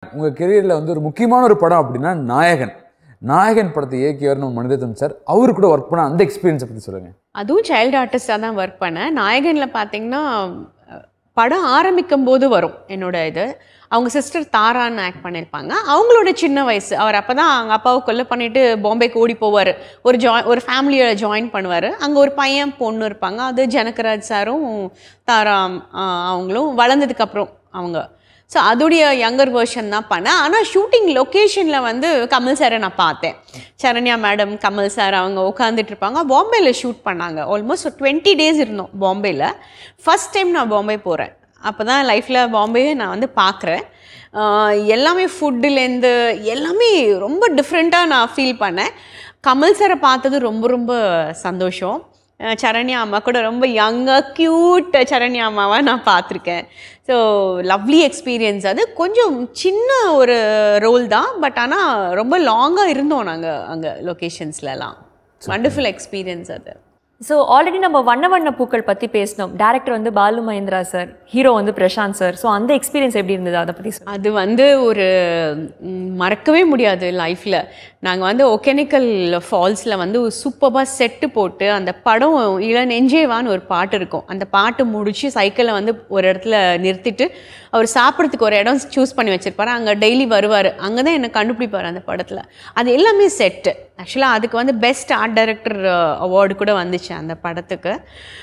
உங்கள் கெரியரில் வந்து ஒரு முக்கியமான ஒரு படம் அப்படின்னா நாயகன் நாயகன் படத்தை இயக்கியவர் நம்ம மனிதத்தன் சார் அவரு கூட ஒர்க் பண்ண அந்த எக்ஸ்பீரியன்ஸை பற்றி சொல்லுங்கள் அதுவும் சைல்டு ஆர்டிஸ்டாக தான் ஒர்க் பண்ணேன் நாயகனில் பார்த்தீங்கன்னா அஹ், படம் ஆரம்பிக்கும் போது வரும் என்னோட இது அவங்க சிஸ்டர் தாரான்னு ஆக்ட் பண்ணியிருப்பாங்க அவங்களோட சின்ன வயசு அவர் அப்போ தான் அவங்க அப்பாவை கொல்லை பண்ணிட்டு பாம்பேக்கு ஓடி போவார் ஒரு ஜாய் ஒரு ஃபேமிலியோட ஜாயின் பண்ணுவார் அங்கே ஒரு பையன் பொண்ணு இருப்பாங்க அது ஜனகராஜ் சாரும் தாரா அஹ், அவங்களும் வளர்ந்ததுக்கப்புறம் அவங்க ஸோ அதோடைய யங்கர் வெர்ஷன் தான் பண்ணேன் ஆனால் ஷூட்டிங் லொக்கேஷனில் வந்து கமல் சாரை நான் பார்த்தேன் சரண்யா மேடம் கமல் சார் அவங்க உட்காந்துட்டு இருப்பாங்க பாம்பேயில் ஷூட் பண்ணாங்க ஆல்மோஸ்ட் ஒரு டுவெண்ட்டி டேஸ் இருந்தோம் பாம்பேயில் ஃபர்ஸ்ட் டைம் நான் பாம்பே போகிறேன் அப்போ தான் லைஃப்பில் பாம்பேயே நான் வந்து பார்க்குறேன் எல்லாமே ஃபுட்டுலேருந்து எல்லாமே ரொம்ப டிஃப்ரெண்ட்டாக நான் ஃபீல் பண்ணேன் கமல் சாரை பார்த்தது ரொம்ப ரொம்ப சந்தோஷம் அஹ் சரண்யா அம்மா கூட ரொம்ப யங்காக க்யூட் சரண்யா அம்மாவை நான் பார்த்துருக்கேன் ஸோ லவ்லி எக்ஸ்பீரியன்ஸ் அது கொஞ்சம் சின்ன ஒரு ரோல் தான் பட் ஆனால் ரொம்ப லாங்காக இருந்தோம் நாங்கள் அங்கே லொக்கேஷன்ஸ்லலாம் வண்டர்ஃபுல் எக்ஸ்பீரியன்ஸ் அது ஸோ ஆல்ரெடி நம்ம வண்ண வண்ண பூக்கள் பற்றி பேசினோம் டேரக்டர் வந்து பாலு மகேந்திரா சார் ஹீரோ வந்து பிரசாந்த் சார் ஸோ அந்த எக்ஸ்பீரியன்ஸ் எப்படி இருந்தது அதை பற்றி சொல்லுங்க அது வந்து ஒரு ம், மறக்கவே முடியாது லைஃப்பில் நாங்கள் வந்து ஒகேனிக்கல் ஃபால்ஸில் வந்து ஒரு சூப்பராக செட்டு போட்டு அந்த படம் இள நெஞ்சேவான்னு ஒரு பாட்டு இருக்கும் அந்த பாட்டு முடிச்சு சைக்கிளை வந்து ஒரு இடத்துல நிறுத்திட்டு அவர் சாப்பிட்றதுக்கு ஒரு இடம் சூஸ் பண்ணி வச்சிருப்பாரு அங்கே டெய்லி வருவார் அங்கே தான் என்னை கண்டுபிடிப்பார் அந்த படத்தில் அது எல்லாமே செட்டு ஆக்சுவலாக அதுக்கு வந்து பெஸ்ட் ஆர்ட் டைரக்டர் அவார்டு கூட வந்துச்சு அந்த படத்துக்கு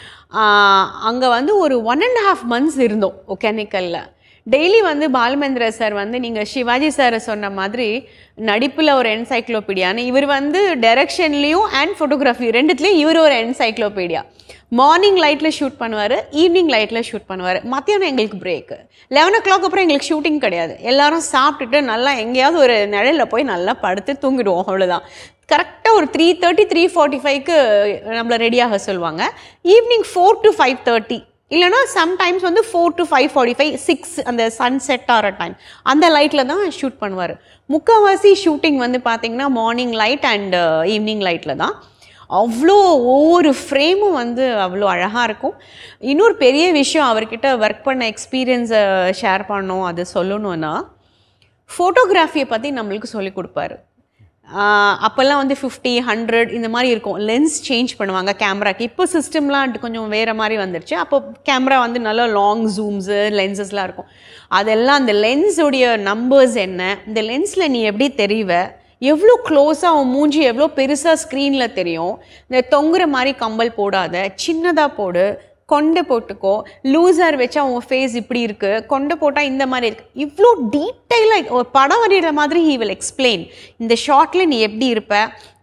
அங்கே வந்து ஒரு ஒன் அண்ட் ஹாஃப் மந்த்ஸ் இருந்தோம் ஒகேனிக்கலில் டெய்லி வந்து பாலுமேந்திர சார் வந்து நீங்கள் சிவாஜி சாரை சொன்ன மாதிரி நடிப்பில் ஒரு என்சைக்ளோபீடியான்னு இவர் வந்து டைரக்ஷன்லேயும் அண்ட் ஃபோட்டோகிராஃபி ரெண்டுத்துலேயும் இவர் ஒரு என்சைக்ளோபீடியா மார்னிங் லைட்டில் ஷூட் பண்ணுவார் ஈவினிங் லைட்டில் ஷூட் பண்ணுவார் மத்தியானம் எங்களுக்கு பிரேக்கு லெவன் ஓ கிளாக் அப்புறம் எங்களுக்கு ஷூட்டிங் கிடையாது எல்லாரும் சாப்பிட்டுட்டு நல்லா எங்கேயாவது ஒரு நிழலில் போய் நல்லா படுத்து தூங்கிடுவோம் அவ்வளோதான் கரெக்டாக ஒரு த்ரீ தேர்ட்டி த்ரீ ஃபார்ட்டி ஃபைவ்க்கு நம்மளை ரெடியாக சொல்லுவாங்க evening four to five thirty இல்லைனா சம்டைம்ஸ் வந்து four to five forty five six அந்த சன் செட் ஆகிற டைம் அந்த லைட்டில் தான் ஷூட் பண்ணுவார் முக்கால்வாசி ஷூட்டிங் வந்து பார்த்தீங்கன்னா மார்னிங் லைட் அண்ட் ஈவினிங் லைட்டில் தான் அவ்வளோ ஒவ்வொரு ஃப்ரேமும் வந்து அவ்வளோ அழகாக இருக்கும் இன்னொரு பெரிய விஷயம் அவர்கிட்ட ஒர்க் பண்ண எக்ஸ்பீரியன்ஸை ஷேர் பண்ணோம் அது சொல்லணும்னா ஃபோட்டோகிராஃபியை பற்றி நம்மளுக்கு சொல்லிக் கொடுப்பாரு ஆஹ் அப்போல்லாம் வந்து ஃபிஃப்டி ஹண்ட்ரட் இந்த மாதிரி இருக்கும் லென்ஸ் சேஞ்ச் பண்ணுவாங்க கேமராக்கு இப்போ சிஸ்டம்லாம் கொஞ்சம் வேறு மாதிரி வந்துருச்சு அப்போ கேமரா வந்து நல்லா லாங் ஜூம்ஸு லென்சஸ்லாம் இருக்கும் அதெல்லாம் அந்த லென்ஸுடைய நம்பர்ஸ் என்ன இந்த லென்ஸில் நீ எப்படி தெரிவ எவ்வளோ க்ளோஸாக உன் மூஞ்சி எவ்வளோ பெருசாக ஸ்க்ரீனில் தெரியும் இந்த தொங்குற மாதிரி கம்பல் போடாத சின்னதாக போடு கொண்டை போட்டுக்கோ லூசர் வச்சா உன் ஃபேஸ் இப்படி இருக்கு கொண்டை போட்டால் இந்த மாதிரி இருக்கு இவ்வளோ டீட்டெயிலாக ஒரு படம் வரைகிற மாதிரி ஹீ வில் எக்ஸ்பிளைன் இந்த ஷார்ட்டில் நீ எப்படி இருப்ப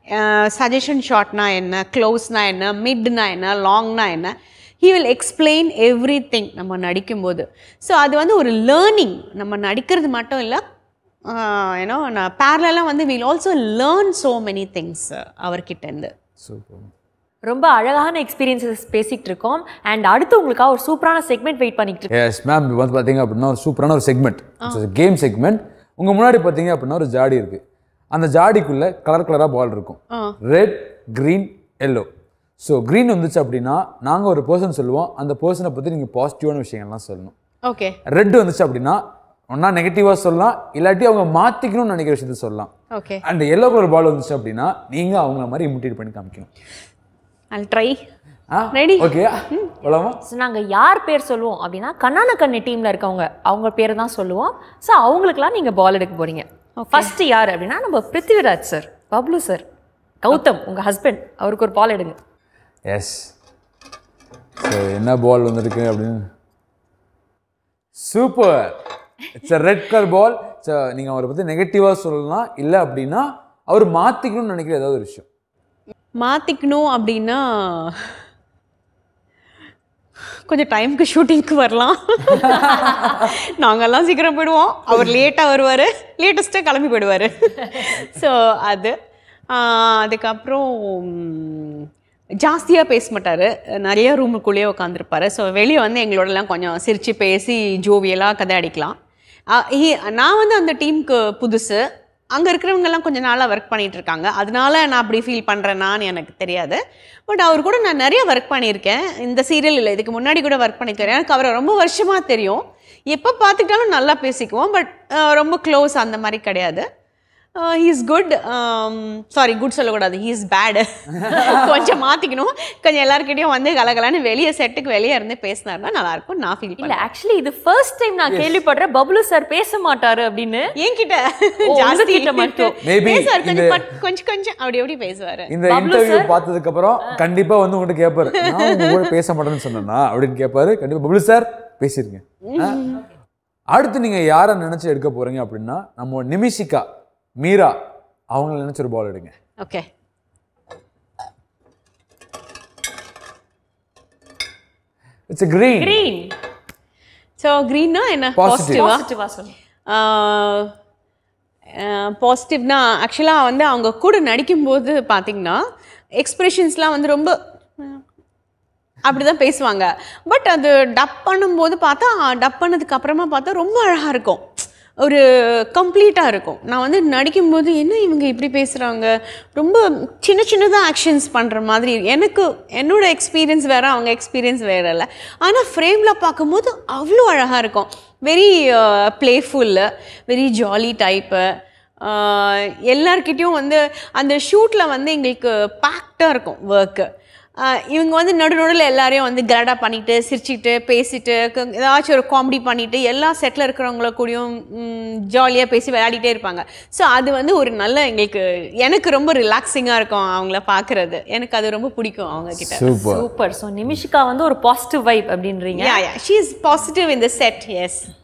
சஜஷன் ஷார்ட்னா என்ன க்ளோஸ்னா என்ன மிட்னா என்ன லாங்னா என்ன he will explain everything நம்ம நடிக்கும்போது ஸோ அது வந்து ஒரு லேர்னிங் நம்ம நடிக்கிறது மட்டும் இல்லை ஏன்னோ நான் பேரலாம் வந்து will also learn so many things அவர்கிட்டேருந்து சூப்பர் ரொம்ப அழகான எக்ஸ்பீரியன்ஸஸ் பேசிக்கிட்டு இருக்கோம் அண்ட் அடுத்து உங்களுக்காக ஒரு சூப்பரான செக்மெண்ட் வெயிட் பண்ணிட்டு இருக்கோம் எஸ் மேம் இப்போ வந்து பார்த்தீங்க அப்படின்னா ஒரு சூப்பரான ஒரு செக்மெண்ட் கேம் செக்மெண்ட் உங்கள் முன்னாடி பார்த்தீங்க அப்படின்னா ஒரு ஜாடி இருக்குது அந்த ஜாடிக்குள்ளே கலர் கலராக பால் இருக்கும் red green yellow so green வந்துச்சு அப்படின்னா நாங்கள் ஒரு பர்சன் சொல்லுவோம் அந்த பர்சனை பற்றி நீங்கள் பாசிட்டிவான விஷயங்கள்லாம் சொல்லணும் ஓகே ரெட் வந்துச்சு அப்படின்னா ஒன்றா நெகட்டிவாக சொல்லலாம் இல்லாட்டி அவங்க மாற்றிக்கணும்னு நினைக்கிற விஷயத்த சொல்லலாம் okay and yellow colour ball வந்துச்சு அப்படின்னா நீங்கள் அவங்கள மாதிரி இமிட்டேட் பண்ணி காமிக்கணும் I'll try ah Ready? Okay போலாமா ஸோ நாங்கள் யார் பேர் சொல்லுவோம் அப்படின்னா கண்ணான கண்ணு டீமில் இருக்கவங்க அவங்க பேர் தான் சொல்லுவோம் ஸோ அவங்களுக்குலாம் நீங்கள் பால் எடுக்க போறீங்க ஃபர்ஸ்ட் யார் அப்படின்னா நம்ம பிருத்திவிராஜ் சார் பப்ளு சார் கௌதம் உங்கள் ஹஸ்பண்ட் அவருக்கு ஒரு பால் எடுங்க எஸ் ஸோ என்ன பால் வந்திருக்கு அப்படின்னு super it's a red colour ball so நீங்கள் அவரை பற்றி நெகட்டிவாக சொல்லலாம் இல்லை அப்படின்னா அவர் மாற்றிக்கணும்னு நினைக்கிற ஏதாவது ஒரு விஷயம் மாற்றிக்கணும் அப்படின்னா கொஞ்சம் டைமுக்கு ஷூட்டிங்க்கு வரலாம் நாங்கெல்லாம் சீக்கிரம் போயிடுவோம் அவர் லேட்டாக வருவார் லேட்டஸ்ட்டாக கிளம்பி போயிடுவார் ஸோ அது ஆஹ், அதுக்கப்புறம் ஜாஸ்தியாக பேச மாட்டார் நிறைய ரூமுக்குள்ளேயே உட்காந்துருப்பாரு ஸோ வெளியே வந்து எங்களோடலாம் கொஞ்சம் சிரித்து பேசி ஜோவியலாக கதை அடிக்கலாம் ஆஹ், he- நான் வந்து அந்த டீமுக்கு புதுசு அங்கே இருக்கிறவங்கெல்லாம் கொஞ்ச நாளாக ஒர்க் பண்ணிட்டு இருக்காங்க அதனால நான் அப்படி ஃபீல் பண்ணுறேனான்னு எனக்கு தெரியாது பட் அவர் கூட நான் நிறைய ஒர்க் பண்ணியிருக்கேன் இந்த சீரியல் இல்லை இதுக்கு முன்னாடி கூட ஒர்க் பண்ணியிருக்கேன் எனக்கு அவரை ரொம்ப வருஷமாக தெரியும் எப்போ பார்த்துக்கிட்டாலும் நல்லா பேசிக்குவோம் பட் ரொம்ப க்ளோஸ் அந்த மாதிரி கிடையாது ஹீஸ் குட் சாரி குட் சொல்லக்கூடாது ஹீஸ் பேடு கொஞ்சம் மாற்றிக்கணும் கொஞ்சம் எல்லாருக்கிட்டையும் வந்து கலகலான்னு வெளியே செட்டுக்கு வெளியே இருந்து பேசினாருன்னா நல்லாயிருக்கும் நான் ஃபீல் இல்ல பண்ணேன் ஆக்சுவலி இது ஃபர்ஸ்ட் டைம் நான் கேள்விப்படுறேன் பப்ளு சார் பேச மாட்டாரு அப்படின்னு என்கிட்ட ஓ, ஜாஸ்தி உங்ககிட்ட மட்டும். Maybe பேசுவார் கொஞ்சம் இந்த- பட் கொஞ்சம் கொஞ்சம் அப்படி அப்படி பேசுவாரு இந்த இன்டர்வியூ பார்த்ததுக்கு அப்புறம் கண்டிப்பா வந்து உங்கள்கிட்ட கேட்பாரு நான் உங்க கூட பேச மாட்டேன்னு சொன்னேன்னா அப்படின்னு கேட்பாரு கண்டிப்பா பபுள் சார் பேசிருங்க ஆ? அடுத்து நீங்க யாரை நினைச்சு எடுக்க போறீங்க அப்படின்னா நம்ம நிமிஷிகா மீரா அவங்கள நினைச்சு ஒரு பால் எடுங்க okay it's green green so க்ரீன்னா என்ன Positive. பாசிட்டிவா பாசிட்டிவா சொல்லு பாசிட்டிவ்னா ஆக்சுவலாக வந்து அவங்க கூட நடிக்கும்போது பார்த்தீங்கன்னா எக்ஸ்பிரஷன்ஸ்லாம் வந்து ரொம்ப அப்படி தான் பேசுவாங்க பட் அது டப் பண்ணும்போது பார்த்தா டப் பண்ணதுக்கு அப்புறமா பார்த்தா ரொம்ப அழகாக இருக்கும் ஒரு கம்ப்ளீட்டாக இருக்கும் நான் வந்து நடிக்கும்போது என்ன இவங்க இப்படி பேசுகிறாங்க ரொம்ப சின்ன சின்னதாக ஆக்ஷன்ஸ் பண்ணுற மாதிரி எனக்கு என்னோட எக்ஸ்பீரியன்ஸ் வேறு அவங்க எக்ஸ்பீரியன்ஸ் வேறு இல்லை ஆனால் ஃப்ரேமில் பார்க்கும்போது அவ்வளோ அழகாக இருக்கும் very playful very jolly type எல்லார்கிட்டயும் வந்து அந்த ஷூட்டில் வந்து எங்களுக்கு பேக்டாக இருக்கும் ஒர்க்கு இவங்க வந்து நடு நடுவில் எல்லாரையும் வந்து கரடா பண்ணிட்டு சிரிச்சுட்டு பேசிட்டு க- ஏதாச்சும் ஒரு காமெடி பண்ணிட்டு எல்லா செட்டில் இருக்கிறவங்கள கூடயும் ஜாலியாக பேசி விளையாடிட்டே இருப்பாங்க ஸோ அது வந்து ஒரு நல்ல எங்களுக்கு எனக்கு ரொம்ப ரிலாக்ஸிங்காக இருக்கும் அவங்கள பார்க்குறது எனக்கு அது ரொம்ப பிடிக்கும் அவங்க கிட்ட சூப்பர் சூப்பர் சோ நிமிஷிகா வந்து ஒரு பாசிட்டிவ் வைப் அப்படின்றீங்க yeah yeah she is positive in the set S